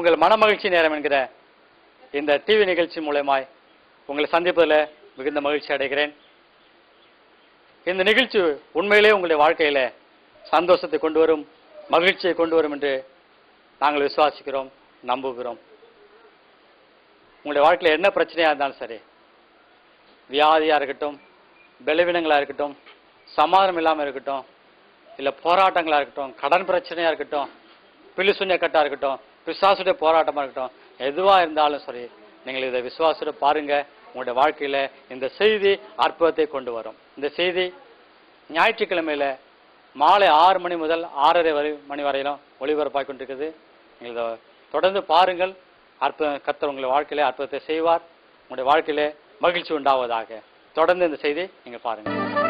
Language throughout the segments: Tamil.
உங்கள் மனமகிழ்ச்சி நேரம் என்கிற இந்த டிவி நிகழ்ச்சி மூலமாய் உங்களை சந்திப்பதில் மிகுந்த மகிழ்ச்சி அடைகிறேன் இந்த நிகழ்ச்சி உண்மையிலே உங்களுடைய வாழ்க்கையில சந்தோஷத்தை கொண்டு வரும் மகிழ்ச்சியை கொண்டு வரும் என்று நாங்கள் விசுவாசிக்கிறோம் நம்புகிறோம் உங்களுடைய வாழ்க்கையில என்ன பிரச்சனையா இருந்தாலும் சரி வியாதியா இருக்கட்டும் பலவீனங்களா இருக்கட்டும் சமாதானம் இல்லாம இருக்கட்டும் இல்ல போராட்டங்களா இருக்கட்டும் கடன் பிரச்சனையா இருக்கட்டும் பில்லு கட்டா இருக்கட்டும் பிசாசுடைய போராட்டமா இருக்கட்டும் எதுவா இருந்தாலும் சரி நீங்கள் இதை விசுவாசோட பாருங்க உங்களுடைய வாழ்க்கையில இந்த செய்தி அற்புதத்தை கொண்டு வரும் இந்த செய்தி ஞாயிற்றுக்கிழமையில மாலை ஆறு மணி முதல் ஆறரை வரை மணி வரையிலும் ஒளிபரப்பாய் கொண்டிருக்குது நீங்கள் இதை தொடர்ந்து பாருங்கள் அற்புதம் கர்த்தர் உங்களுடைய வாழ்க்கையில அற்புதத்தை செய்வார் உங்களுடைய வாழ்க்கையில மகிழ்ச்சி உண்டாவதாக தொடர்ந்து இந்த செய்தி நீங்க பாருங்க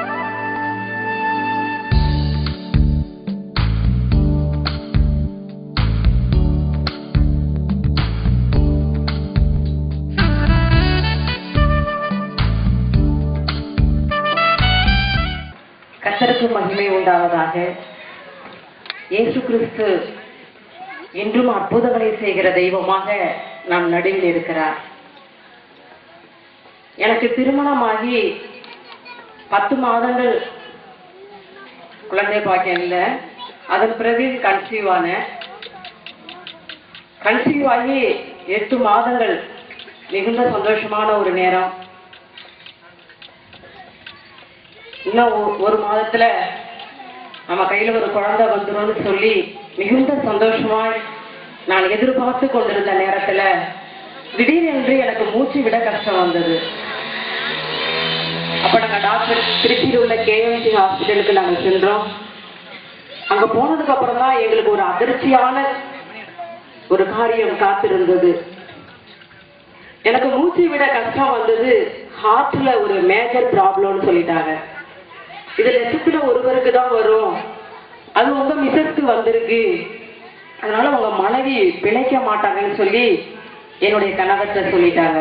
கர்த்தருக்கு மகிமை உண்டாவதாக இயேசு கிறிஸ்து இன்றும் அற்புதங்களை செய்கிற தெய்வமாக நம் நடுவில் இருக்கிறார் எனக்கு திருமணமாகி பத்து மாதங்கள் குழந்தை பாக்கியம் இல்லை அதன் பிறகு கன்சீவ் ஆனேன் கன்சீவ் ஆகி எட்டு மாதங்கள் மிகுந்த சந்தோஷமான ஒரு நேரம் இன்னும் ஒ- ஒரு மாதத்துல நம்ம கையில ஒரு குழந்தை வந்துரும்னு சொல்லி மிகுந்த சந்தோஷமாய் நான் எதிர்பார்த்து கொண்டிருந்த நேரத்துல திடீரென்று எனக்கு மூச்சு விட கஷ்டம் வந்தது அப்ப நாங்க டாக்டர் திருச்சியில் உள்ள கேஎம்சி ஹாஸ்பிட்டலுக்கு நாங்க சென்றோம் அங்க போனதுக்கு அப்புறம் தான் எங்களுக்கு ஒரு அதிர்ச்சியான ஒரு காரியம் காத்திருந்தது எனக்கு மூச்சு விட கஷ்டம் வந்தது ஹார்ட்ல ஒரு மேஜர் ப்ராப்ளம்னு சொல்லிட்டாங்க இது லட்சத்துல ஒருவருக்கு தான் வரும் அது உங்க மிசஸ்க்கு வந்திருக்கு அதனால உங்க மனைவி பிழைக்க மாட்டாங்கன்னு சொல்லி என்னுடைய கணவர்கிட்ட சொல்லிட்டாங்க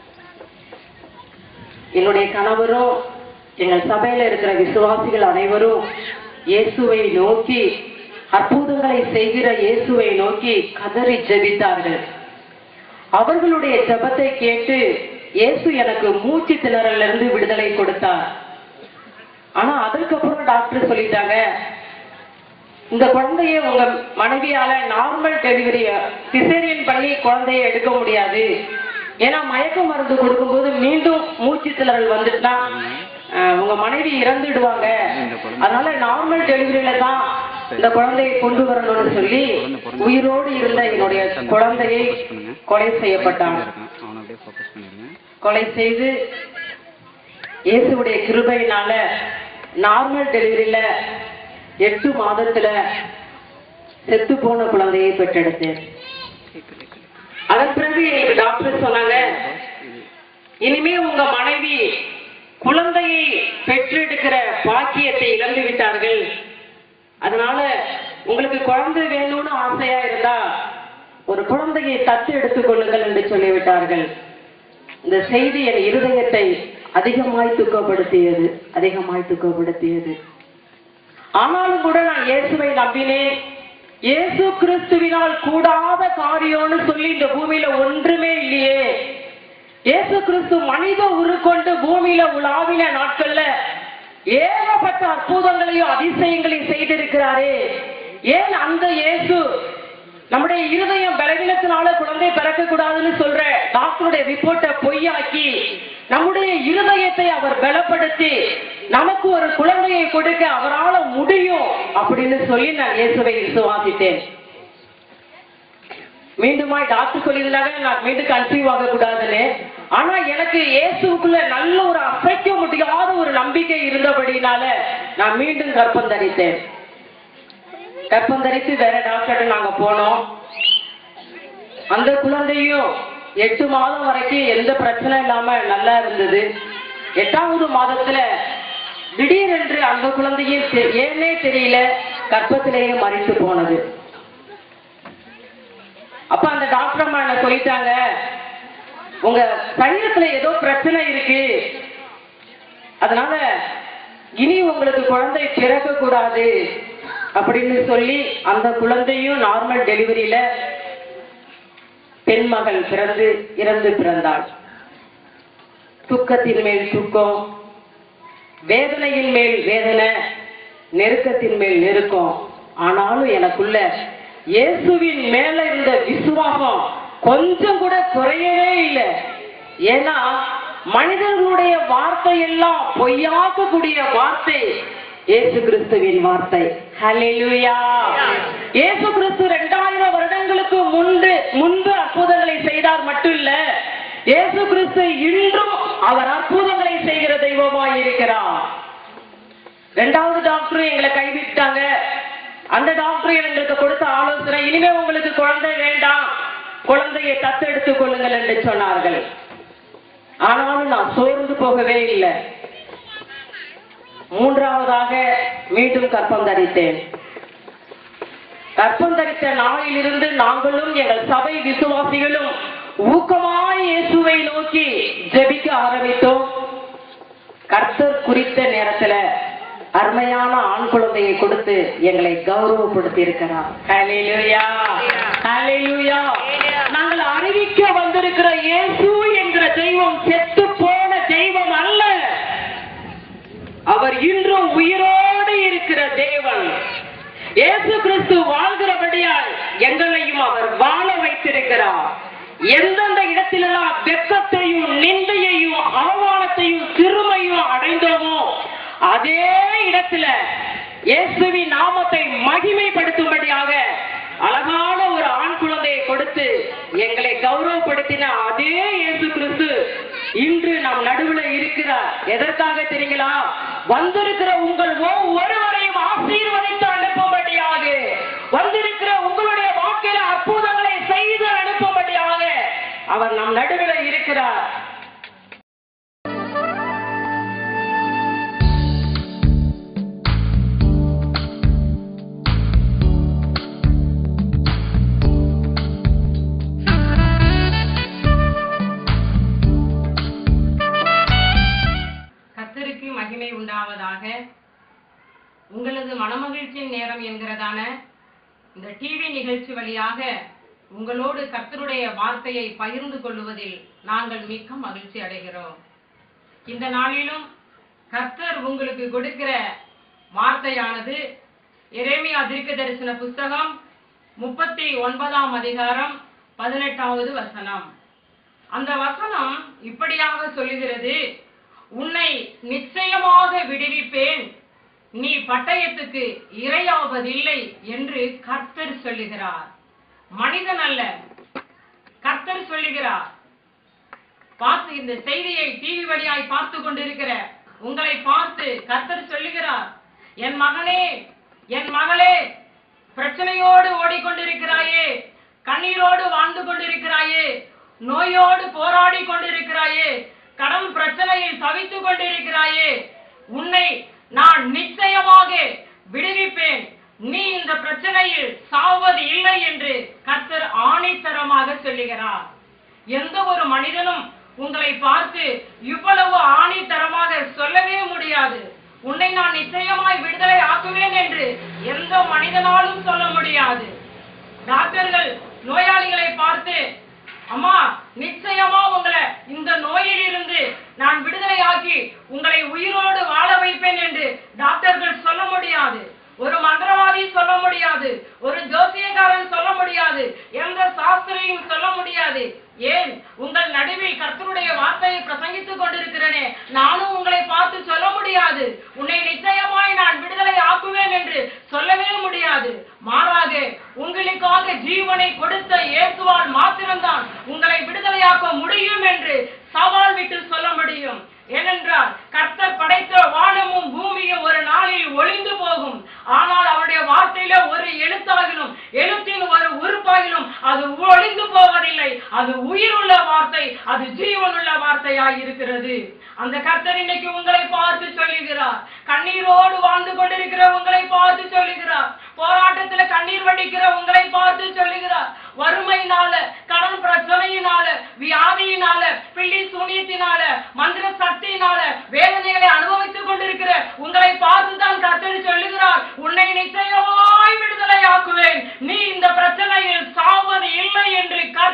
என்னுடைய கணவரும் எங்கள் சபையில இருக்கிற விசுவாசிகள் அனைவரும் இயேசுவை நோக்கி அற்புதங்களை செய்கிற இயேசுவை நோக்கி கதறி ஜெபித்தார்கள் அவர்களுடைய ஜெபத்தை கேட்டு இயேசு எனக்கு மூச்சு திணறல்ல இருந்து விடுதலை கொடுத்தார் ஆனா அதுக்கப்புறம் டாக்டர் சொல்லிட்டாங்க இந்த குழந்தைய உங்க மனைவியால நார்மல் டெலிவரி சிசேரியன் பண்ணி குழந்தைய எடுக்க முடியாது ஏன்னா மயக்க மருந்து கொடுக்கும்போது மீண்டும் மூச்சு திணறல் வந்துட்டுனா அஹ், உங்க மனைவி இறந்துடுவாங்க அதனால நார்மல் டெலிவரியில தான் இந்த குழந்தையை கொண்டு வரணும்னு சொல்லி உயிரோடு இருந்த என்னுடைய குழந்தையை கொலை செய்யப்பட்டாங்க அவனை அப்படியே ஃபோக்கஸ் பண்ணிடுங்க கொலை செய்து இயேசுவுடைய கிருபையினால நார்மல் டெலிவரியில எட்டு மாதத்துல செத்து போன குழந்தையை பெற்றெடுத்தேன் அதன் பிறகு எங்களுக்கு டாக்டர் சொன்னாங்க இனிமே உங்க மனைவி குழந்தையை பெற்றெடுக்கிற பாக்கியத்தை இழந்து விட்டார்கள் அதனால உங்களுக்கு குழந்தை வேணும்னு ஆசையா இருந்தா ஒரு குழந்தையை தத்து எடுத்துக் கொள்ளுங்கள் என்று சொல்லிவிட்டார்கள் இந்த செய்தி என் இருதயத்தை அதிகமாய் துக்கப்படுத்தியது அதிகமாய் துக்கப்படுத்தியது ஆனாலும் கூட நான் இயேசுவை நம்பினேன் இயேசு கிறிஸ்துவினால் கூடாத காரியம்னு சொல்லி இந்த பூமியில ஒன்றுமே இல்லையே இயேசு கிறிஸ்து மனித உருக்கொண்டு பூமியில உலாவின நாட்கள்ல ஏகப்பட்ட அற்புதங்களையும் அதிசயங்களையும் செய்திருக்கிறாரே ஏன் அந்த இயேசு நம்முடைய இருதயம் பலவீனத்தினால குழந்தை பிறக்க கூடாதுன்னு சொல்ற டாக்டருடைய ரிப்போர்ட்டை பொய்யாக்கி நம்முடைய இருதயத்தை அவர் பலப்படுத்தி நமக்கு ஒரு குழந்தையை கொடுக்க அவரால முடியும் அப்படின்னு சொல்லி நான் இயேசுவை விசுவாசித்தேன் மீண்டுமாய் டாக்டர் சொல்லியிருந்தாங்க நான் மீண்டும் கன்சீவ் ஆக கூடாதுன்னு ஆனா எனக்கு இயேசுக்குள்ள நல்ல ஒரு அசைக்க முடியாத ஒரு நம்பிக்கை இருந்தபடினால நான் மீண்டும் கர்ப்பம் தரித்தேன் கர்ப்பம் தரித்து வேற டாக்டர் நாங்க போனோம் அந்த குழந்தையும் எட்டு மாதம் வரைக்கும் எந்த பிரச்சனை இல்லாம நல்லா இருந்தது எட்டாவது மாதத்துல திடீரென்று அந்த குழந்தையே தெ- ஏனே தெரியல கர்ப்பத்திலேயே மறித்து போனது அப்ப அந்த டாக்டர் அம்மா என்ன சொல்லிட்டாங்க உங்க சரீரத்துல ஏதோ பிரச்சனை இருக்கு அதனால இனி உங்களுக்கு குழந்தை பிறக்க கூடாது அப்படின்னு சொல்லி அந்த குழந்தையும் நார்மல் டெலிவரியில பெண்மகள் பிறந்து இறந்து பிறந்தாள் துக்கத்தின் மேல் துக்கம் வேதனையின் மேல் வேதனை நெருக்கத்தின் மேல் நெருக்கம் ஆனாலும் எனக்குள்ள இயேசுவின் மேல இருந்த விசுவாசம் கொஞ்சம் கூட குறையவே இல்லை ஏன்னா மனிதர்களுடைய வார்த்தை எல்லாம் பொய்யாக்கக்கூடிய வார்த்தை இயேசு கிறிஸ்துவின் வார்த்தை ஹalleluya இயேசு கிறிஸ்து இரண்டாயிரம் வருடங்களுக்கு முன்பு முன்பு அற்புதங்களை செய்தார் மட்டும் இல்ல இயேசு கிறிஸ்து இன்றும் அவர் அற்புதங்களை செய்கிற தெய்வமாய் இருக்கிறார் ரெண்டாவது டாக்டர் எங்களை கைவிட்டாங்க அந்த டாக்டர் எங்களுக்கு கொடுத்த ஆலோசனை இனிமே உங்களுக்கு குழந்தை வேண்டாம் குழந்தையை தத்தெடுத்துக் கொள்ளுங்கள் என்று சொன்னார்கள் ஆனாலும் நான் சோர்ந்து போகவே இல்லை மூன்றாவதாக மீண்டும் கற்பம் தரித்தேன் கற்பம் தரித்த நாளிலிருந்து நாங்களும் எங்கள் சபை விசுவாசிகளும் ஊக்கமாய் இயேசுவை நோக்கி ஜெபிக்க ஆரம்பித்தோம் கர்த்தர் குறித்த நேரத்துல அருமையான ஆண் குழந்தையை கொடுத்து எங்களை கௌரவப்படுத்தி இருக்கிறார் ஹalleluya ஹalleluya நாங்கள் அறிவிக்க வந்திருக்கிற இயேசு என்கிற தெய்வம் செத்து போன தெய்வம் அல்ல அவர் இன்றும் உயிரோடு இருக்கிற தேவன் இயேசு கிறிஸ்து வாழ்கிறபடியால் எங்களையும் அவர் வாழ வைத்திருக்கிறார் எந்தெந்த இடத்திலெல்லாம் வெக்கத்தையும் நிந்தையையும் அவமானத்தையும் சிறுமையும் அடைந்தோமோ அதே இடத்துல இயேசுவின் நாமத்தை மகிமைப்படுத்தும்படியாக அழகான ஒரு ஆண் குழந்தையை கொடுத்து எங்களை கௌரவப்படுத்தின அதே இயேசு கிறிஸ்து இன்று நம் நடுவுல இருக்கிறார் எதற்காக தெரியுங்களா வந்திருக்கிற உங்கள் ஒவ்வொருவரையும் ஆசீர்வதித்து அனுப்பும்படியாக வந்திருக்கிற உங்களுடைய வாழ்க்கையில அற்புதங்களை செய்து அனுப்பும்படியாக அவர் நம் நடுவுல இருக்கிறார் கர்த்தருக்கு மகிமை உண்டாவதாக உங்களது மனமகிழ்ச்சியின் நேரம் என்கிறதான இந்த டிவி நிகழ்ச்சி வழியாக உங்களோடு கர்த்தருடைய வார்த்தையை பகிர்ந்து கொள்வதில் நாங்கள் மிக்க மகிழ்ச்சி அடைகிறோம் இந்த நாளிலும் கர்த்தர் உங்களுக்கு கொடுக்கிற வார்த்தையானது எரேமியா தீர்க்க தரிசன புஸ்தகம் முப்பத்தி ஒன்பதாம் அதிகாரம் பதினெட்டாவது வசனம் அந்த வசனம் இப்படியாக சொல்லுகிறது உன்னை நிச்சயமாக விடுவிப்பேன் நீ பட்டயத்துக்கு இரையாவதில்லை என்று கர்த்தர் சொல்லுகிறார் மனிதன் அல்ல கர்த்தர் சொல்லுகிறார் பார்த்து இந்த செய்தியை டிவி வழியாய் பார்த்து கொண்டிருக்கிற உங்களை பார்த்து கர்த்தர் சொல்லுகிறார் என் மகனே என் மகளே பிரச்சனையோடு ஓடிக்கொண்டிருக்கிறாயே கண்ணீரோடு வாழ்ந்து கொண்டிருக்கிறாயே நோயோடு போராடி கொண்டிருக்கிறாயே கடன் பிரச்சனையில் தவித்துக் கொண்டிருக்கிறாயே உன்னை நான் நிச்சயமாக விடுவிப்பேன் நீ இந்த பிரச்சனையில் சாவது இல்லை என்று கர்த்தர் ஆணித்தரமாக சொல்லுகிறார் எந்த ஒரு மனிதனும் உங்களை பார்த்து இவ்வளவு ஆணித்தரமாக சொல்லவே முடியாது உன்னை நான் நிச்சயமாய் விடுதலை ஆக்குவேன் என்று எந்த மனிதனாலும் சொல்ல முடியாது டாக்டர்கள் நோயாளிகளை பார்த்து அம்மா நிச்சயமா உங்களை இந்த நோயில் இருந்து நான் விடுதலை ஆக்கி உங்களை உயிரோடு வாழ வைப்பேன் என்று டாக்டர்கள் சொல்ல முடியாது ஒரு மந்திரவாதி சொல்ல முடியாது ஒரு ஜோசியக்காரன் சொல்ல முடியாது எந்த சாஸ்திரியும் சொல்ல முடியாது ஏன் உங்கள் நடுவில் கர்த்தருடைய வார்த்தையை பிரசங்கித்துக் கொண்டிருக்கிறேனே நானும் உங்களை பார்த்து சொல்ல முடியாது உன்னை நிச்சயமாய் நான் விடுதலை ஆக்குவேன் என்று சொல்லவே முடியாது மாறாக உங்களுக்காக ஜீவனை கொடுத்த இயேசுவால் மாத்திரம்தான் உங்களை விடுதலையாக்க முடியும் என்று சவால் விட்டு சொல்ல முடியும் ஏனென்றால் கர்த்தர் படைத்த வானமும் பூமியும் ஒரு நாளில் ஒளிந்து போகும் ஆனால் அவருடைய வார்த்தையில ஒரு எழுத்தாகிலும் எழுத்தின் ஒரு உறுப்பாகிலும் அது ஒளிந்து போவதில்லை அது உயிருள்ள வார்த்தை அது ஜீவனுள்ள வார்த்தையாய் இருக்கிறது அந்த கர்த்தர் இன்னைக்கு உங்களை பார்த்து சொல்லுகிறார் கண்ணீரோடு வாழ்ந்து கொண்டிருக்கிற உங்களை பார்த்து சொல்லுகிறார் போராட்டத்துல கண்ணீர் வடிக்கிற உங்களை பார்த்து சொல்லுகிறார் வறுமையினால கடன் பிரச்சனையினால வியாதியினால பிள்ளி சூனியத்தினால மந்திர சக்தியினால வேதனைகளை அனுபவித்துக் கொண்டிருக்கிற உங்களை பார்த்து தான் கர்த்தர் சொல்லுகிறார் உன்னை நிச்சயமாய் விடுதலை ஆக்குவேன் நீ இந்த பிரச்சனையில் சாவது இல்லை என்று கர்த்தர்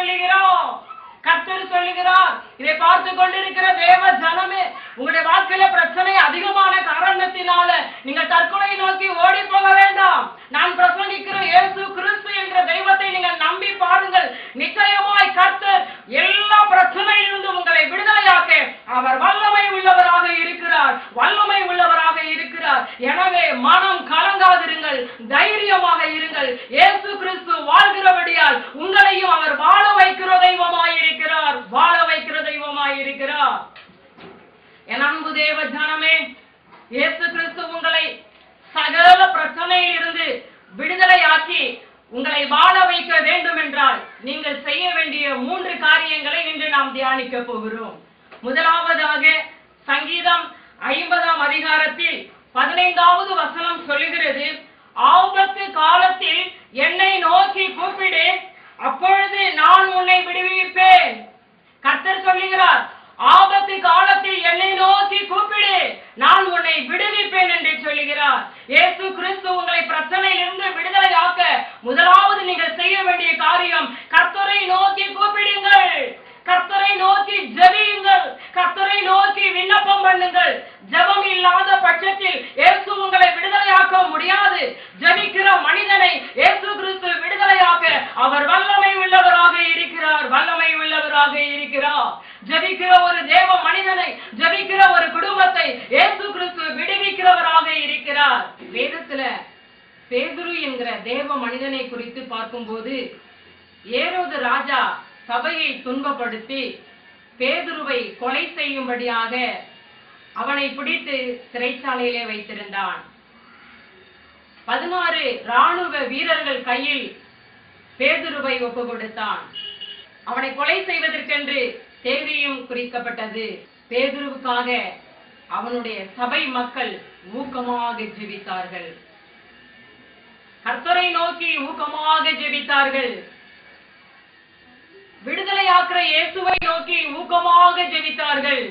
சொல்லுகிறோம் கர்த்தர் சொல்லுகிறார் இதை பார்த்து கொண்டிருக்கிற தேவ ஜனமே உங்களுடைய வாழ்க்கையில பிரச்சனை அதிகமான காரணத்தினால நீங்கள் தற்கொலை நோக்கி ஓடி போக வேண்டாம் நான் பிரசங்கிக்கிற இயேசு கிறிஸ்து என்ற தெய்வத்தை நீங்கள் நம்பி பாருங்கள் நிச்சயமாய் கர்த்தர் எல்லா பிரச்சனையிலிருந்து உங்களை விடுதலையாக்க அவர் வல்லமை உள்ளவராக இருக்கிறார் வல்லமை உள்ளவராக இருக்கிறார் எனவே மனம் கலங்காதிருங்கள் தைரியமாக இருங்கள் இயேசு கிறிஸ்து வாழ்கிறபடியால் உங்களையும் அவர் வாழ வைக்கிற தெய்வமாய் இருக்கிறார் வாழ வைக்கிற தெய்வமாய் இருக்கிறார் என் அன்பு தேவ ஜனமே இயேசு கிறிஸ்து உங்களை சகல பிரச்சனையில் இருந்து விடுதலையாக்கி உங்களை வாழ வைக்க வேண்டும் என்றால் நீங்கள் செய்ய வேண்டிய மூன்று காரியங்களை இன்று நாம் தியானிக்க போகிறோம் முதலாவதாக சங்கீதம் ஐம்பதாம் அதிகாரத்தில் பதினைந்தாவது வசனம் சொல்லுகிறது ஆபத்து காலத்தில் என்னை நோக்கி கூப்பிடு அப்பொழுது நான் உன்னை விடுவிப்பேன் கர்த்தர் சொல்லுகிறார் ஆபத்து காலத்தில் என்னை நோக்கி கூப்பிடு நான் உன்னை விடுவிப்பேன் என்று சொல்லுகிறார் இயேசு கிறிஸ்து உங்களை பிரச்சனையிலிருந்து விடுதலையாக்க முதலாவது நீங்கள் செய்ய வேண்டிய காரியம் கர்த்தரை நோக்கி கூப்பிடுங்கள் கர்த்தரை நோக்கி ஜெபியுங்கள் கர்த்தரை நோக்கி விண்ணப்பம் பண்ணுங்கள் ஜெபம் இல்லாத பட்சத்தில் இயேசு உங்களை விடுதலையாக்க முடியாது ஜெபிக்கிற மனிதனை இயேசு கிறிஸ்து விடுதலையாக்க அவர் வல்லமை உள்ளவராக இருக்கிறார் வல்லமை உள்ளவராக இருக்கிறார் ஜெபிக்கிற ஒரு தேவ மனிதனை ஜெபிக்கிற ஒரு குடும்பத்தை இயேசு கிறிஸ்து விடுவிக்கிறவராக இருக்கிறார் வேதத்துல பேதுரு என்கிற தேவ மனிதனை குறித்து பார்க்கும்போது ஏரோது ராஜா சபையை துன்பப்படுத்தி பேதுருவை கொலை செய்யும்படியாக அவனை பிடித்து சிறைச்சாலையிலே வைத்திருந்தான் பதினாறு ராணுவ வீரர்கள் கையில் பேதுருவை ஒப்பு கொடுத்தான் அவனை கொலை செய்வதற்கென்று தேதியும் குறிக்கப்பட்டது பேதுருவுக்காக அவனுடைய சபை மக்கள் ஊக்கமாக ஜெபித்தார்கள் கர்த்தரை நோக்கி ஊக்கமாக ஜெபித்தார்கள் விடுதலையாக்குற இயேசுவை நோக்கி ஊக்கமாக ஜெபித்தார்கள்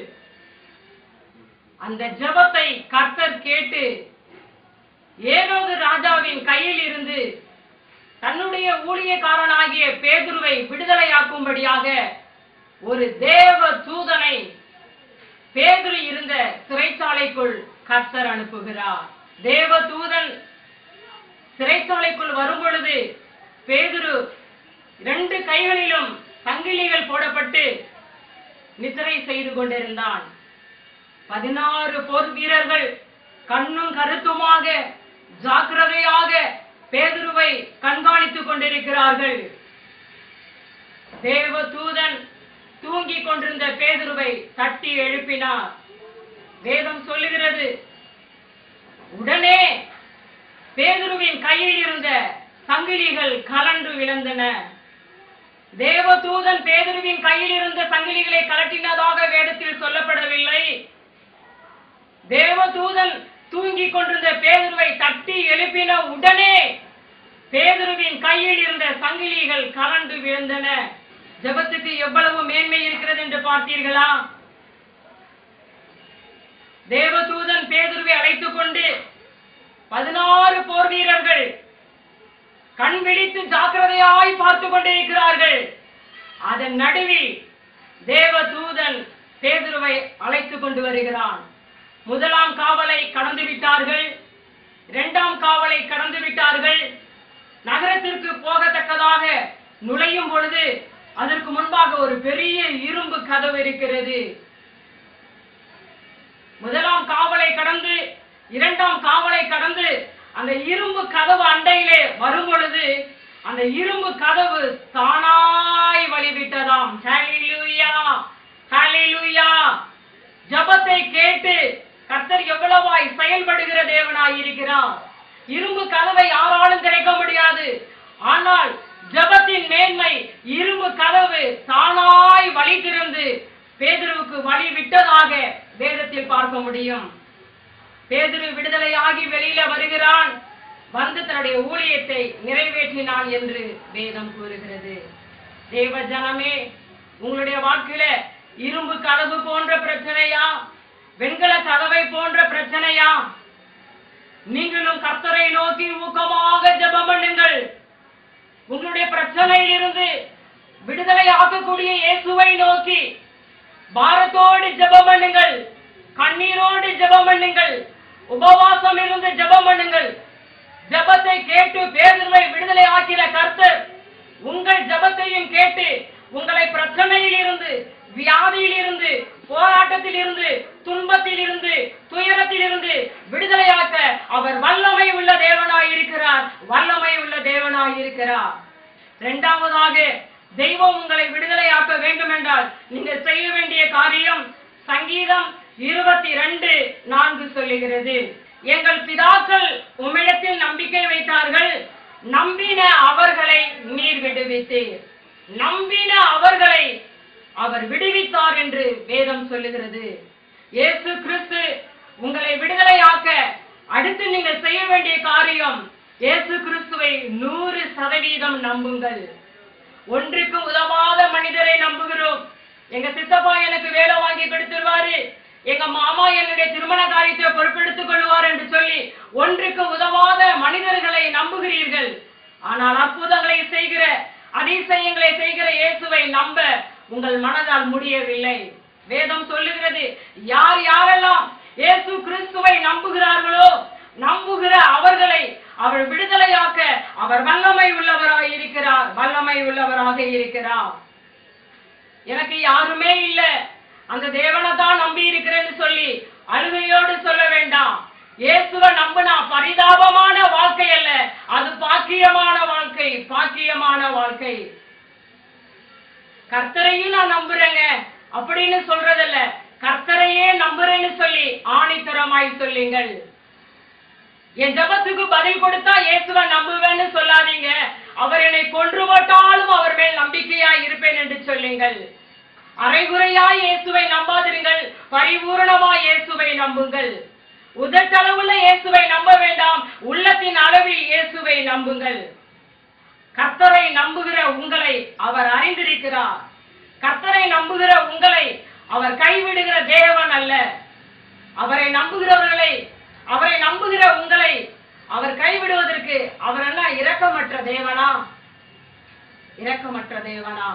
அந்த ஜெபத்தை கர்த்தர் கேட்டு ஏரோது ராஜாவின் கையில் இருந்து தன்னுடைய ஊழியக்காரனாகிய பேதுருவை விடுதலையாக்கும்படியாக ஒரு தேவ தூதனை பேதுரு இருந்த சிறைச்சாலைக்குள் கர்த்தர் அனுப்புகிறார் தேவ தூதன் சிறைச்சாலைக்குள் வரும் பொழுது பேதுரு இரண்டு கைகளிலும் சங்கிலிகள் போடப்பட்டு நித்திரை செய்து கொண்டிருந்தான் பதினாறு போர் வீரர்கள் கண்ணும் கருத்துமாக ஜாக்கிரதையாக பேதுருவை கண்காணித்துக் கொண்டிருக்கிறார்கள் தேவ தூதன் தூங்கிக் கொண்டிருந்த பேதுருவை தட்டி எழுப்பினார் வேதம் சொல்லுகிறது உடனே பேதுருவின் கையில் இருந்த சங்கிலிகள் கலண்டு விழுந்தன தேவதூதன் பேதுருவின் கையில் இருந்த சங்கிலிகளை கலட்டினதாக வேதத்தில் சொல்லப்படவில்லை தேவதூதன் தூங்கிக் கொண்டிருந்த பேதுருவை தட்டி எழுப்பின உடனே பேதுருவின் கையில் இருந்த சங்கிலிகள் கலண்டு விழுந்தன ஜெபத்துக்கு எவ்வளவு மேன்மை இருக்கிறது என்று பார்த்தீர்களா தேவதூதன் பேதுருவை அழைத்துக் கொண்டு பதினாறு போர் வீரர்கள் கண் விழித்து ஜாக்கிரதையாய் பார்த்து கொண்டிருக்கிறார்கள் அதன் நடுவில் தேவதூதன் பேதுருவை அழைத்துக் கொண்டு வருகிறான் முதலாம் காவலை கடந்து விட்டார்கள் இரண்டாம் காவலை கடந்து விட்டார்கள் நகரத்திற்கு போகத்தக்கதாக நுழையும் பொழுது அதற்கு முன்பாக ஒரு பெரிய இரும்பு கதவு இருக்கிறது முதலாம் காவலை கடந்து இரண்டாம் காவலை கடந்து அந்த இரும்பு கதவு அண்டையிலே வரும் பொழுது அந்த இரும்பு கதவு தானாய் வழிவிட்டதாம் ஹalleluya ஹalleluya ஜெபத்தை கேட்டு கர்த்தர் எவ்வளவாய் செயல்படுகிற தேவனாய் இருக்கிறார் இரும்பு கதவை யாராலும் திறக்க முடியாது ஆனால் ஜெபத்தின் மேன்மை இரும்பு கதவு தானாய் வழி திறந்து பேதுருவுக்கு வழி விட்டதாக வேதத்தில் பார்க்க முடியும் பேதுரு விடுதலையாகி வெளியில வருகிறான் வந்து தன்னுடைய ஊழியத்தை நிறைவேற்றினான் என்று வேதம் கூறுகிறது தேவ ஜனமே உங்களுடைய வாழ்க்கையில இரும்பு கதவு போன்ற பிரச்சனையா வெண்கல கதவை போன்ற பிரச்சனையா நீங்களும் கர்த்தரை நோக்கி ஊக்கமாக ஜெபம் பண்ணுங்கள் உங்களுடைய பிரச்சனையில் இருந்து விடுதலை ஆக்கக்கூடிய இயேசுவை நோக்கி பாரத்தோடு ஜெபம் பண்ணுங்கள் கண்ணீரோடு ஜெபம் பண்ணுங்கள் உபவாசம் இருந்து ஜெபம் பண்ணுங்கள் ஜெபத்தை கேட்டு பேதுருவை விடுதலை ஆக்கின கர்த்தர் உங்கள் ஜெபத்தையும் கேட்டு உங்களை பிரச்சனையில் இருந்து வியாதியில் இருந்து போராட்டத்தில் இருந்து துன்பத்தில் இருந்து துயரத்தில் இருந்து விடுதலையாக்க அவர் வல்லமை உள்ள தேவனாய் இருக்கிறார் வல்லமை உள்ள தேவனாய் இருக்கிறார் இரண்டாவதாக தெய்வம் உங்களை விடுதலையாக்க வேண்டும் என்றால் நீங்கள் செய்ய வேண்டிய காரியம் சங்கீதம் இருபத்தி ரெண்டு நான்கு சொல்லுகிறது எங்கள் பிதாக்கள் உம்மிடத்தில் நம்பிக்கை வைத்தார்கள் நம்பின அவர்களை நீர் விடுவித்தீர் நம்பின அவர்களை அவர் விடுவித்தார் என்று வேதம் சொல்லுகிறது இயேசு கிறிஸ்து உங்களை விடுதலையாக்க அடுத்து நீங்கள் செய்ய வேண்டிய காரியம் இயேசு கிறிஸ்துவை நூறு சதவீதம் நம்புங்கள் ஒன்றுக்கு உதவாத மனிதரை நம்புகிறோம் எங்க சித்தப்பா எனக்கு வேலை வாங்கி கொடுத்துருவாரு எங்க மாமா என்னுடைய திருமண காரியத்தை பொறுப்பெடுத்துக் கொள்வார் என்று சொல்லி ஒன்றுக்கு உதவாத மனிதர்களை நம்புகிறீர்கள் ஆனால் அற்புதங்களை செய்கிற அதிசயங்களை செய்கிற இயேசுவை நம்ப உங்கள் மனதால் முடியவில்லை வேதம் சொல்லுகிறது யார் யாரெல்லாம் இயேசு கிறிஸ்துவை நம்புகிறார்களோ நம்புகிற அவர்களை அவர் விடுதலையாக்க அவர் வல்லமை உள்ளவராக இருக்கிறார் வல்லமை உள்ளவராக இருக்கிறார் எனக்கு யாருமே இல்ல அந்த தேவனை தான் நம்பி இருக்கிறேன்னு சொல்லி அழுகையோடு சொல்ல வேண்டாம் இயேசுவ நம்பினா பரிதாபமான வாழ்க்கை அல்ல அது பாக்கியமான வாழ்க்கை பாக்கியமான வாழ்க்கை கர்த்தரையும் நான் நம்புறேங்க அப்படின்னு சொல்றதல்ல கர்த்தரையே நம்புறேன்னு சொல்லி ஆணித்தரமாய் சொல்லுங்கள் என் ஜபத்துக்கு பதில் கொடுத்தா இயேசுவை நம்புவேன்னு சொல்லாதீங்க அவர் என்னை கொன்று போட்டாலும் அவர் மேல் நம்பிக்கையா இருப்பேன் என்று சொல்லுங்கள் அரைகுறையாய் இயேசுவை நம்பாதிருங்கள் பரிபூரணமாய் இயேசுவை நம்புங்கள் உதட்டளவுள்ள இயேசுவை நம்ப வேண்டாம் உள்ளத்தின் அளவில் இயேசுவை நம்புங்கள் கர்த்தரை நம்புகிற உங்களை அவர் அறிந்திருக்கிறார் கர்த்தரை நம்புகிற உங்களை அவர் கைவிடுகிற தேவன் அல்ல அவரை நம்புகிறவர்களை அவரை நம்புகிற உங்களை அவர் கைவிடுவதற்கு அவர் என்ன இரக்கமற்ற தேவனா இரக்கமற்ற தேவனா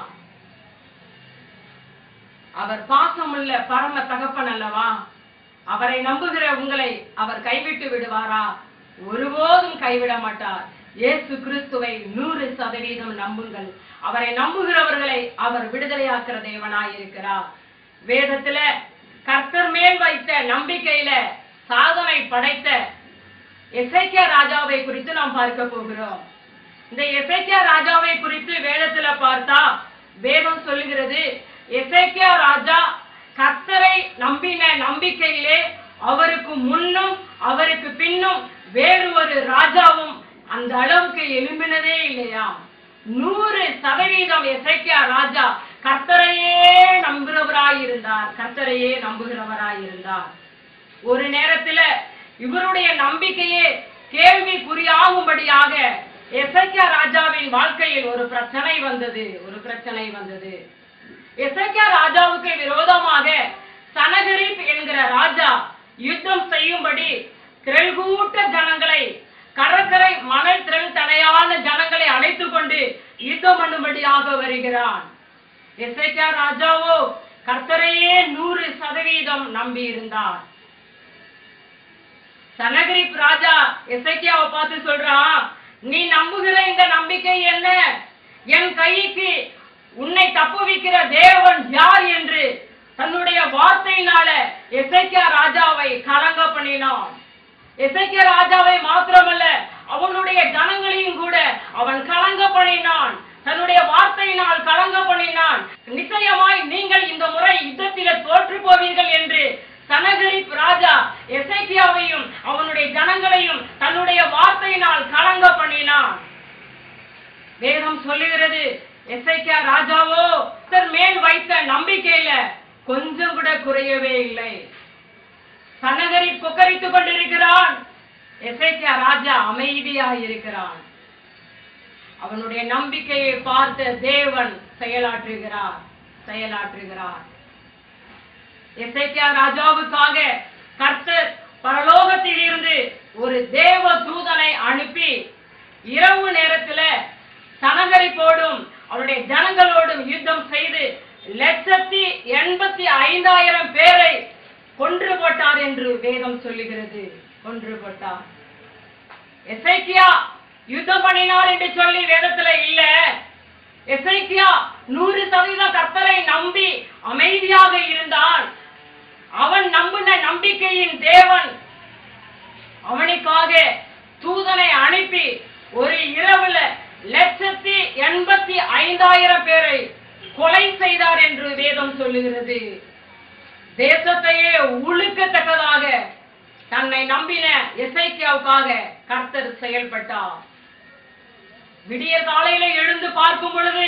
அவர் பாசமுள்ள பரம தகப்பன் அல்லவா அவரை நம்புகிற உங்களை அவர் கைவிட்டு விடுவாரா ஒருபோதும் கைவிட மாட்டார் இயேசு கிறிஸ்துவை நூறு சதவீதம் நம்புங்கள் அவரை நம்புகிறவர்களை அவர் விடுதலையாக்குற தேவனாய் இருக்கிறார் வேதத்துல கர்த்தர் மேல் வைத்த நம்பிக்கையில சாதனை படைத்த எசேக்கியா ராஜாவை குறித்து நாம் பார்க்க போகிறோம் இந்த எசேக்கியா ராஜாவை குறித்து வேதத்துல பார்த்தா வேதம் சொல்லுகிறது எசேக்கியா ராஜா கர்த்தரை நம்பின நம்பிக்கையிலே அவருக்கு முன்னும் அவருக்கு பின்னும் வேறு ஒரு ராஜாவும் அந்த அளவுக்கு எழும்பினதே இல்லையா நூறு சதவீதம் எசேக்கியா ராஜா கர்த்தரையே நம்புகிறவராய் இருந்தார் கர்த்தரையே நம்புகிறவராய் இருந்தார் ஒரு நேரத்துல இவருடைய நம்பிக்கையே கேள்விக்குறியாகும்படியாக எசைக்கியா ராஜாவின் வாழ்க்கையில் ஒரு பிரச்சனை வந்தது ஒரு பிரச்சனை வந்தது எசைக்கியா ராஜாவுக்கு விரோதமாக சனகரிப் என்கிற ராஜா யுத்தம் செய்யும்படி திரள்கூட்ட ஜனங்களை கடற்கரை மணல் திரள் தடையான ஜனங்களை அழைத்துக் கொண்டு யுத்தம் பண்ணும்படியாக வருகிறான் எசைக்கியா ராஜாவோ கர்த்தரையே நூறு சதவீதம் நம்பி இருந்தார் சனகரிப் ராஜா எசைக்கியாவை பார்த்து சொல்றான் நீ நம்புகிற இந்த நம்பிக்கை என்ன என் கைக்கு உன்னை தப்புவிக்கிற தேவன் யார் என்று தன்னுடைய வார்த்தையினால எசைக்கியா ராஜாவை கலங்க பண்ணினான் எசைக்கியா ராஜாவை மாத்திரமல்ல அவனுடைய ஜனங்களையும் கூட அவன் கலங்க பண்ணினான் தன்னுடைய வார்த்தையினால் கலங்க பண்ணினான் நிச்சயமாய் நீங்கள் இந்த முறை யுத்தத்தில தோற்று போவீர்கள் என்று சனகரிப் ராஜா எசேக்கியாவையும் அவனுடைய ஜனங்களையும் தன்னுடைய வார்த்தையினால் கலங்க பண்ணினான் வேதம் சொல்லுகிறது எசேக்கியா ராஜாவோ கர்த்தர் மேல் வைத்த நம்பிக்கையில கொஞ்சம் கூட குறையவே இல்லை சனகரி கொக்கரித்துக் கொண்டிருக்கிறான் எசேக்கியா ராஜா அமைதியாய் இருக்கிறான் அவனுடைய நம்பிக்கையை பார்த்த தேவன் செயலாற்றுகிறார் செயலாற்றுகிறார் எசேக்கியா ராஜாவுக்காக கர்த்தர் பரலோகத்தில் இருந்து ஒரு தேவ தூதனை அனுப்பி இரவு நேரத்துல சனகரிப்போடும் அவருடைய ஜனங்களோடும் யுத்தம் செய்து லட்சத்தி எண்பத்தி ஐந்தாயிரம் பேரை கொன்று போட்டார் என்று வேதம் சொல்லுகிறது கொன்று போட்டார் எசைக்கியா யுத்தம் பண்ணினார் என்று சொல்லி வேதத்துல இல்ல எசைக்கியா நூறு சதவீதம் கர்த்தரை நம்பி அமைதியாக இருந்தான் அவன் நம்பின நம்பிக்கையின் தேவன் அவனுக்காக தூதனை அனுப்பி ஒரு இரவுல லட்சத்தி எண்பத்தி ஐந்தாயிரம் பேரை கொலை செய்தார் என்று வேதம் சொல்லுகிறது தேசத்தையே உழுக்கத்தக்கதாக தன்னை நம்பின எசைக்கியாவுக்காக கர்த்தர் செயல்பட்டார் விடிய காலையில எழுந்து பார்க்கும் பொழுது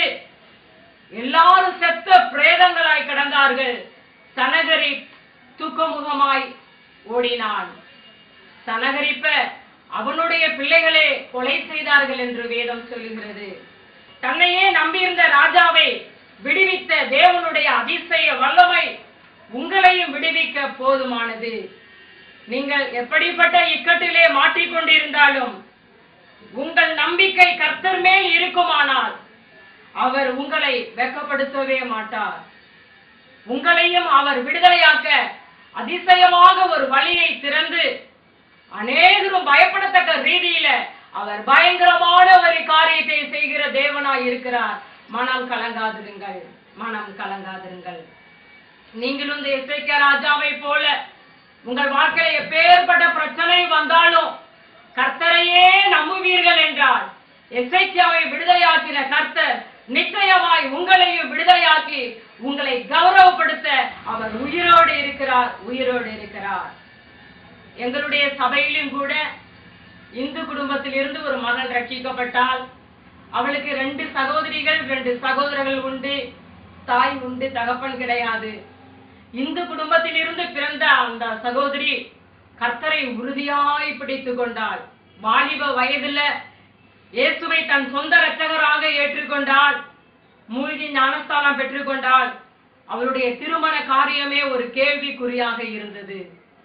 எல்லாரும் செத்த பிரேதங்களாய் கிடந்தார்கள் சனகரி துக்கமுகமாய் ஓடினான் சனகரிப்ப அவனுடைய பிள்ளைகளே கொலை செய்தார்கள் என்று வேதம் சொல்லுகிறது தன்னையே நம்பியிருந்த ராஜாவை விடுவித்த தேவனுடைய அதிசய வல்லமை உங்களையும் விடுவிக்க போதுமானது நீங்கள் எப்படிப்பட்ட இக்கட்டிலே மாட்டிக்கொண்டிருந்தாலும் உங்கள் நம்பிக்கை கர்த்தர் மேல் இருக்குமானால் அவர் உங்களை வெட்கப்படுத்தவே மாட்டார் உங்களையும் அவர் விடுதலையாக்க அதிசயமாக ஒரு வழியை திறந்து அநேகரும் பயப்படத்தக்க ரீதியில அவர் பயங்கரமான ஒரு காரியத்தை செய்கிற தேவனாய் இருக்கிறார் மனம் கலங்காதிருங்கள் மனம் கலங்காதிருங்கள் நீங்களும் இந்த எஸ்ஐக்கியா ராஜாவை போல உங்கள் வாழ்க்கையில எப்பேற்பட்ட பிரச்சனை வந்தாலும் கர்த்தரையே நம்புவீர்கள் என்றால் எஸ்ஐக்கியாவை விடுதலையாக்கின கர்த்தர் நிச்சயமாய் உங்களையும் விடுதலையாக்கி உங்களை கௌரவப்படுத்த அவர் உயிரோடு இருக்கிறார் உயிரோடு இருக்கிறார் எங்களுடைய சபையிலும் கூட இந்து குடும்பத்தில் இருந்து ஒரு மகள் ரட்சிக்கப்பட்டால் அவளுக்கு ரெண்டு சகோதரிகள் ரெண்டு சகோதரர்கள் உண்டு தாய் உண்டு தகப்பன் கிடையாது இந்து குடும்பத்தில் இருந்து பிறந்த அந்த சகோதரி கர்த்தரை உறுதியாய் பிடித்துக் கொண்டாள் வாலிப வயதுல இயேசுவை தன் சொந்த இரட்சகராக ஏற்றுக்கொண்டாள் மூழ்கி ஞானஸ்தானம் பெற்றுக்கொண்டாள் அவருடைய திருமண காரியமே ஒரு கேள்விக்குறியாக இருந்தது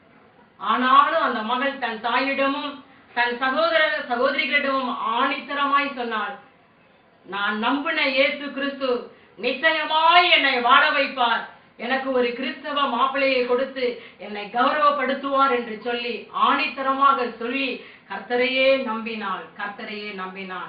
ஆனாலும் அந்த மகள் தன் தாயிடமும் தன் சகோதர சகோதரிகளிடமும் ஆணித்தரமாய் சொன்னாள் நான் நம்பின இயேசு கிறிஸ்து நிச்சயமாய் என்னை வாழ வைப்பார் எனக்கு ஒரு கிறிஸ்தவ மாப்பிள்ளையை கொடுத்து என்னை கௌரவப்படுத்துவார் என்று சொல்லி ஆணித்தரமாக சொல்லி கர்த்தரையே நம்பினாள் கர்த்தரையே நம்பினாள்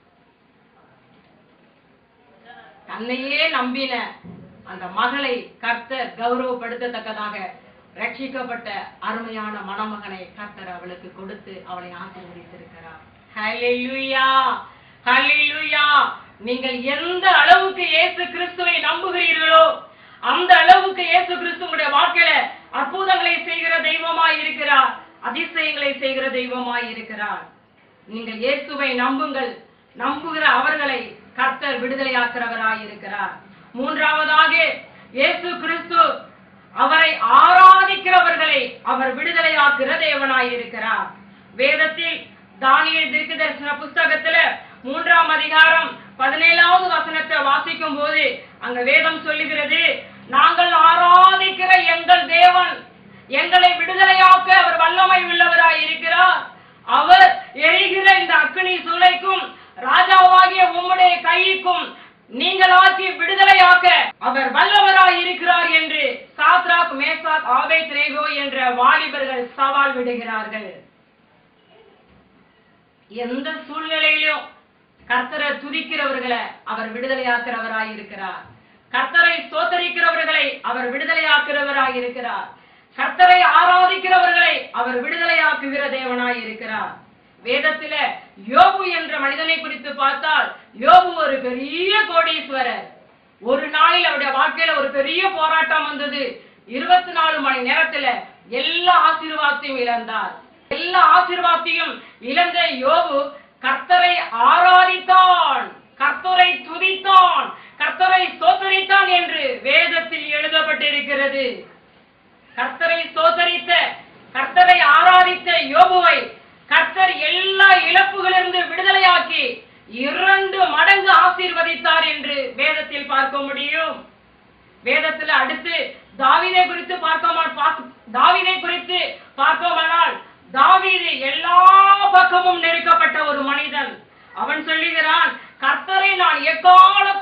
தன்னையே நம்பின அந்த மகளை கர்த்தர் கௌரவப்படுத்தத்தக்கதாக ரட்சிக்கப்பட்ட அருமையான மணமகனை கர்த்தர் அவளுக்கு கொடுத்து அவளை ஆசீர்வதித்திருக்கிறார் ஹalleluya ஹalleluya நீங்கள் எந்த அளவுக்கு இயேசு கிறிஸ்துவை நம்புகிறீர்களோ அந்த அளவுக்கு இயேசு கிறிஸ்து உங்களுடைய வாழ்க்கையில அற்புதங்களை செய்கிற தெய்வமாய் இருக்கிறார் அதிசயங்களை செய்கிற தெய்வமாய் இருக்கிறார் நீங்கள் இயேசுவை நம்புங்கள் நம்புகிற அவர்களை கர்த்தர் விடுதலையாக்குறவராய் இருக்கிறார் மூன்றாவதாக இயேசு கிறிஸ்து அவரை ஆராதிக்கிறவர்களை அவர் விடுதலையாக்குற தேவனாய் இருக்கிறார் வேதத்தில் தானியேல் தீர்க்கதரிசன புஸ்தகத்துல மூன்றாம் அதிகாரம் பதினேழாவது வசனத்தை வாசிக்கும் போது அங்க வேதம் சொல்லுகிறது நாங்கள் ஆராதிக்கிற எங்கள் தேவன் எங்களை விடுதலையாக்க அவர் வல்லமை உள்ளவராய் இருக்கிறார் அவர் எரிகிற இந்த அக்னி சூளைக்கும் ராஜாவாகிய உம்முடைய கைக்கும் நீங்களாக்கி விடுதலையாக்க அவர் வல்லவராய் இருக்கிறார் என்று சாத்ராக் மேசாக் ஆபே திரேகோ என்ற வாலிபர்கள் சவால் விடுகிறார்கள் எந்த சூழ்நிலையிலும் கர்த்தரை துதிக்கிறவர்களை அவர் விடுதலையாக்குறவராய் இருக்கிறார் கர்த்தரை சோத்தரிக்கிறவர்களை அவர் விடுதலையாக்குறவராய் இருக்கிறார் கர்த்தரை ஆராதிக்கிறவர்களை அவர் விடுதலையாக்குகிற தேவனாய் இருக்கிறார் வேதத்தில யோபு என்ற மனிதனை குறித்து பார்த்தால் யோபு ஒரு பெரிய கோடீஸ்வரர் ஒரு நாளில் அவருடைய வாழ்க்கையில ஒரு பெரிய போராட்டம் வந்தது இருபத்தி நாலு மணி நேரத்துல எல்லா ஆசீர்வாதத்தையும் இழந்தார் எல்லா ஆசீர்வாதத்தையும் இழந்த யோபு கர்த்தரை ஆராதித்தான் கர்த்தரை துதித்தான் கர்த்தரை சோத்தரித்தான் என்று வேதத்தில் எழுதப்பட்டிருக்கிறது கர்த்தரை சோதரித்த கர்த்தரை ஆராதித்த யோபுவை கர்த்தர் எல்லா இழப்புகளிலிருந்து விடுதலையாக்கி இரண்டு மடங்கு ஆசீர்வதித்தார் என்று வேதத்தில் பார்க்க முடியும் வேதத்துல அடுத்து தாவீதை குறித்து பார்க்க தாவீதை குறித்து பார்ப்போமானால் தாவீது எல்லா பக்கமும் நெருக்கப்பட்ட ஒரு மனிதன் அவன் சொல்லுகிறான் கர்த்தரை நான் எக்கால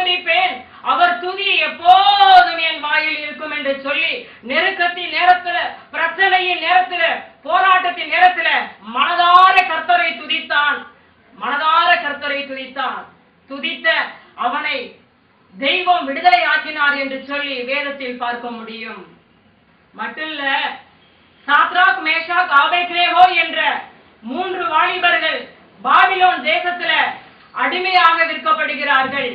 துதிப்பேன் அவர் துதி எப்போதும் என் வாயில் இருக்கும் என்று சொல்லி நெருக்கத்தின் நேரத்துல பிரச்சனையின் நேரத்துல போராட்டத்தின் நேரத்துல மனதார கர்த்தரை துதித்தான் மனதார கர்த்தரை துதித்தான் துதித்த அவனை தெய்வம் விடுதலை ஆக்கினார் என்று சொல்லி வேதத்தில் பார்க்க முடியும் மட்டும் இல்ல சாத்ராக் மேஷாக் ஆபேத்ரேகோ என்ற மூன்று வாலிபர்கள் பாபிலோன் தேசத்துல அடிமையாக விற்கப்படுகிறார்கள்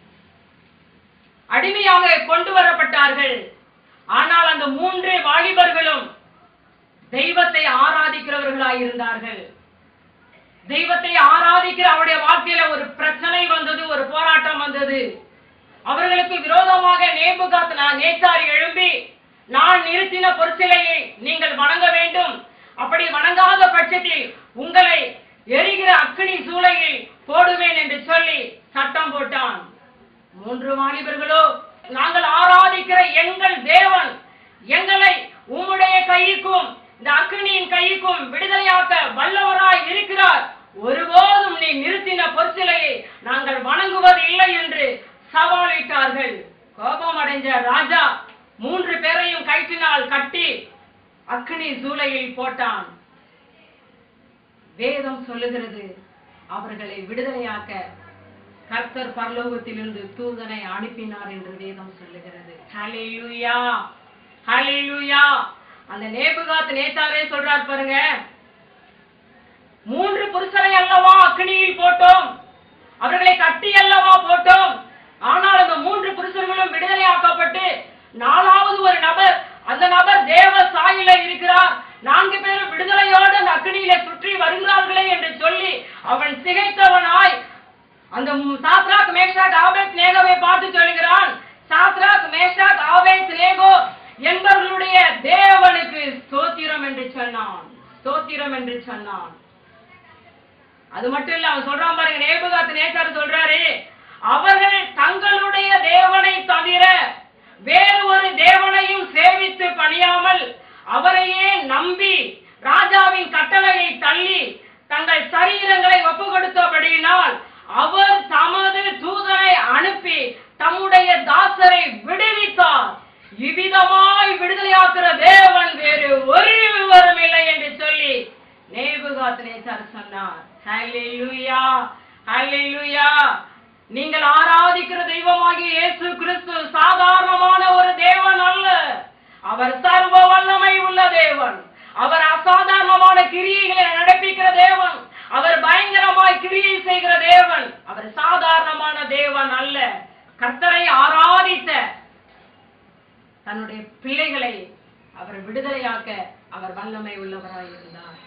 அடிமையாக கொண்டு வரப்பட்டார்கள் ஆனால் அந்த மூன்று வாலிபர்களும் தெய்வத்தை ஆராதிக்கிறவர்களாய் இருந்தார்கள் தெய்வத்தை ஆராதிக்கிற அவருடைய வாழ்க்கையில ஒரு பிரச்சனை வந்தது ஒரு போராட்டம் வந்தது அவர்களுக்கு விரோதமாக நேபுகாத் நேச்சார் எழும்பி நான் நிறுத்தின பொற்சிலையை நீங்கள் வணங்க வேண்டும் அப்படி வணங்காத பட்சத்தில் உங்களை எரிகிற அக்கினி சூளையில் போடுவேன் என்று சொல்லி சட்டம் போட்டான் மூன்று வாலிபர்களோ நாங்கள் ஆராதிக்கிற எங்கள் தேவன் எங்களை உம்முடைய கைக்கும் இந்த அக்னியின் கைக்கும் விடுதலையாக்க வல்லவராய் இருக்கிறார் ஒருபோதும் நீ நிறுத்தின பொற்சிலையை நாங்கள் வணங்குவது இல்லை என்று சவாலிட்டார்கள் கோபம் அடைஞ்ச ராஜா மூன்று பேரையும் கயிற்றினால் கட்டி அக்னி சூளையில் போட்டான் வேதம் சொல்லுகிறது அவர்களை விடுதலையாக்க கர்த்தர் பரலோகத்திலிருந்து தூதனை அனுப்பினார் என்று வேதம் சொல்லுகிறது ஹalleluya ஹalleluya அந்த நேபுகாத் நேத்தாரே சொல்றார் பாருங்க மூன்று புருஷரை அல்லவா அக்னியில் போட்டோம் அவர்களை கட்டி அல்லவா போட்டோம் ஆனால் அந்த மூன்று புருஷர்களும் விடுதலையாக்கப்பட்டு நாலாவது ஒரு நபர் அந்த நபர் தேவ சாயில இருக்கிறார் நான்கு பேரும் விடுதலையோடு அந்த அக்னியில சுற்றி வருகிறார்களே என்று சொல்லி அவன் சிகைத்தவனாய் அந்த மு- சாத்ராக் மேஷாக் ஆபேத் நேகோவை பார்த்து சொல்கிறான் சாத்ராக் மேஷாக் ஆபேத் நேகோ என்பவர்களுடைய தேவனுக்கு ஸ்தோத்திரம் என்று சொன்னான் ஸ்தோத்திரம் என்று சொன்னான் அது மட்டும் இல்ல அவன் சொல்றான் பாருங்க நேபுகாத் நேச்சார் சொல்றாரு அவர்கள் தங்களுடைய தேவனை தவிர வேறு ஒரு தேவனையும் சேவித்து பணியாமல் அவரையே நம்பி ராஜாவின் கட்டளையை தள்ளி தங்கள் சரீரங்களை ஒப்பு கொடுத்தபடியினால் அவர் தமது தூதனை அனுப்பி தம்முடைய தாசரை விடுவித்தார் இவ்விதமாய் விடுதலையாக்குற தேவன் வேறு ஒருவரும் இல்லை என்று சொல்லி நேபுகாத் நேச்சார் சொன்னார் ஹalleluya ஹalleluya நீங்கள் ஆராதிக்கிற தெய்வமாகிய இயேசு கிறிஸ்து சாதாரணமான ஒரு தேவன் அல்ல அவர் சர்வ வல்லமை உள்ள தேவன் அவர் அசாதாரணமான கிரியைகளை நடப்பிக்கிற தேவன் அவர் பயங்கரமாய் கிரியை செய்கிற தேவன் அவர் சாதாரணமான தேவன் அல்ல கர்த்தரை ஆராதித்த தன்னுடைய பிள்ளைகளை அவர் விடுதலையாக்க அவர் வல்லமை உள்ளவராய் இருந்தார்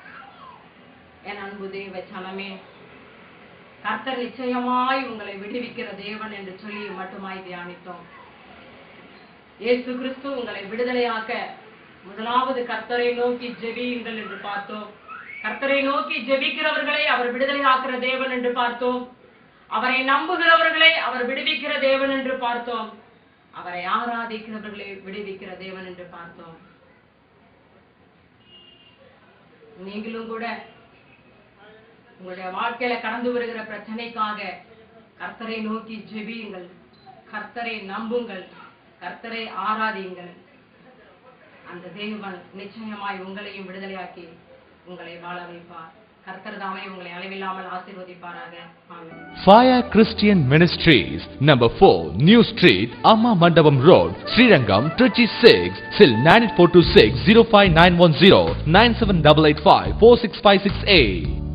என் அன்பு தேவ சனமே கர்த்தர் நிச்சயமாய் உங்களை விடுவிக்கிற தேவன் என்று சொல்லி மட்டுமாய் தியானித்தோம் இயேசு கிறிஸ்து உங்களை விடுதலையாக்க முதலாவது கர்த்தரை நோக்கி ஜெபியுங்கள் என்று பார்த்தோம் கர்த்தரை நோக்கி ஜெபிக்கிறவர்களை அவர் விடுதலையாக்குற தேவன் என்று பார்த்தோம் அவரை நம்புகிறவர்களை அவர் விடுவிக்கிற தேவன் என்று பார்த்தோம் அவரை ஆராதிக்கிறவர்களை விடுவிக்கிற தேவன் என்று பார்த்தோம் நீங்களும் கூட உங்களுடைய வாழ்க்கையில கடந்து வருகிற பிரச்சனைக்காக கர்த்தரை நோக்கி ஜெபியுங்கள் கர்த்தரை நம்புங்கள் கர்த்தரை ஆராதியுங்கள் அந்த தேவன் நிச்சயமாய் உங்களையும் விடுதலையாக்கி உங்களை வாழ வைப்பார் கர்த்தர் தாமே உங்களை அளவில்லாமல் ஆசீர்வதிப்பாராக ஆமென் Fire Christian Ministries, number 4, New Street, Amma Mandapam Road, Srirangam, Trichy 6, Cell 9426 05910 97885 46568.